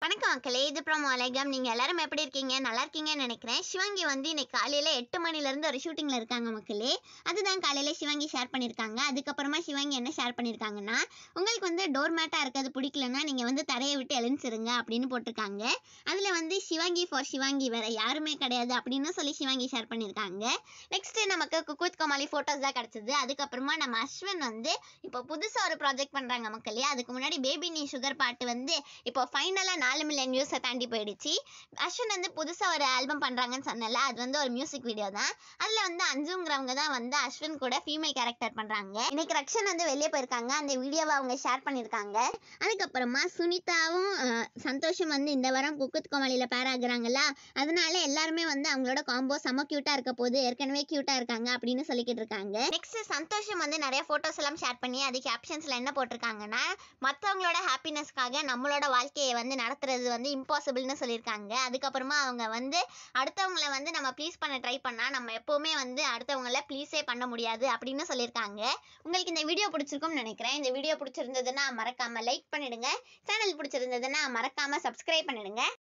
வணக்கம் மக்களே இது ப்ரோமோ அலைகம் நீங்கள் எல்லாரும் எப்படி இருக்கீங்க நல்லா இருக்கீங்கன்னு நினைக்கிறேன் சிவாங்கி வந்து இன்னைக்கு காலையில் எட்டு மணிலேருந்து ஒரு ஷூட்டிங்கில் இருக்காங்க மக்களே அதுதான் காலையில் சிவாங்கி ஷேர் பண்ணியிருக்காங்க அதுக்கப்புறமா சிவாங்கி என்ன ஷேர் பண்ணியிருக்காங்கன்னா உங்களுக்கு வந்து டோர் மேட்டாக இருக்கிறது பிடிக்கலன்னா நீங்கள் வந்து தரையை விட்டு எழுந்துருங்க அப்படின்னு போட்டிருக்காங்க அதில் வந்து சிவாங்கி ஃபார் சிவாங்கி வேற யாருமே கிடையாது அப்படின்னு சொல்லி சிவாங்கி ஷேர் பண்ணியிருக்காங்க நெக்ஸ்ட் நமக்கு குக்குத் கோமாளி ஃபோட்டோஸ் தான் கிடச்சிது அதுக்கப்புறமா நம்ம அஸ்வின் வந்து இப்போ புதுசாக ஒரு ப்ராஜெக்ட் பண்ணுறாங்க மக்களே அதுக்கு முன்னாடி பேபி நீ சுகர் பாட்டு வந்து இப்போ ஃபைனலாக நாலு மில்லியன் வியூஸை தாண்டி போயிடுச்சு அஸ்வின் வந்து புதுசாக ஒரு ஆல்பம் பண்ணுறாங்கன்னு சொன்னல அது வந்து ஒரு மியூசிக் வீடியோ தான் அதில் வந்து அஞ்சுங்கிறவங்க தான் வந்து அஸ்வின் கூட ஃபீமேல் கேரக்டர் பண்ணுறாங்க இன்னைக்கு ரக்ஷன் வந்து வெளியே போயிருக்காங்க அந்த வீடியோவை அவங்க ஷேர் பண்ணியிருக்காங்க அதுக்கப்புறமா சுனிதாவும் அஹ், சந்தோஷும் வந்து இந்த வாரம் குக்குத் கோமாளியில் பேர் ஆகுறாங்களா அதனால எல்லாருமே வந்து அவங்களோட காம்போ செம க்யூட்டாக இருக்க போது ஏற்கனவே க்யூட்டாக இருக்காங்க அப்படின்னு சொல்லிக்கிட்டு இருக்காங்க நெக்ஸ்ட் சந்தோஷம் வந்து நிறைய ஃபோட்டோஸ் எல்லாம் ஷேர் பண்ணி அது கேப்ஷன்ஸில் என்ன போட்டிருக்காங்கன்னா மற்றவங்களோட ஹாப்பினஸ்க்காக நம்மளோட வாழ்க்கையை வந்து நடத்துறது வந்து இம்பாசிபிள்னு சொல்லியிருக்காங்க அதுக்கப்புறமா அவங்க வந்து அடுத்தவங்கள வந்து நம்ம ப்ளீஸ் பண்ண ட்ரை பண்ணால் நம்ம எப்போவுமே வந்து அடுத்தவங்கள ப்ளீஸே பண்ண முடியாது அப்படின்னு சொல்லியிருக்காங்க உங்களுக்கு இந்த வீடியோ பிடிச்சிருக்கும்னு நினைக்கிறேன் இந்த வீடியோ பிடிச்சிருந்ததுன்னா மறக்காமல் லைக் பண்ணிடுங்க சேனல் பிடிச்சிருந்ததுன்னா மறக்காமல் சப்ஸ்கிரைப் பண்ணிடுங்க